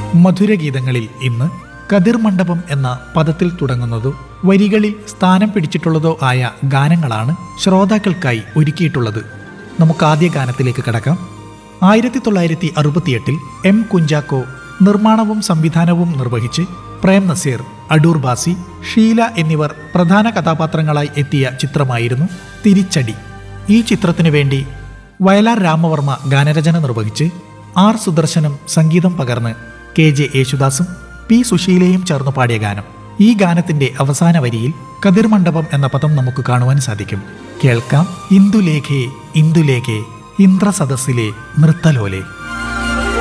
മധുരഗീതങ്ങളിൽ ഇന്ന് കതിർ മണ്ഡപം എന്ന പദത്തിൽ തുടങ്ങുന്നതോ വരികളിൽ സ്ഥാനം പിടിച്ചിട്ടുള്ളതോ ആയ ഗാനങ്ങളാണ് ശ്രോതാക്കൾക്കായി ഒരുക്കിയിട്ടുള്ളത് നമുക്ക് ആദ്യ ഗാനത്തിലേക്ക് കടക്കാം ആയിരത്തി തൊള്ളായിരത്തി അറുപത്തിയെട്ടിൽ എം കുഞ്ചാക്കോ നിർമ്മാണവും സംവിധാനവും നിർവഹിച്ച് പ്രേം നസീർ അടൂർ ബാസി ഷീല എന്നിവർ പ്രധാന കഥാപാത്രങ്ങളായി എത്തിയ ചിത്രമായിരുന്നു തിരിച്ചടി ഈ ചിത്രത്തിനു വേണ്ടി വയലാർ രാമവർമ്മ ഗാനരചന നിർവഹിച്ച് ആർ സുദർശനം സംഗീതം പകർന്ന് കെ ജെ യേശുദാസും പി സുശീലയും ചേർന്ന് പാടിയ ഗാനം ഈ ഗാനത്തിന്റെ അവസാന വരിയിൽ കതിർ മണ്ഡപം എന്ന പദം നമുക്ക് കാണുവാൻ സാധിക്കും കേൾക്കാം ഇന്ദുലേഖേ ഇന്ദുലേഖേ ഇന്ദ്രസദസ്സിലെ നൃത്തലോലെ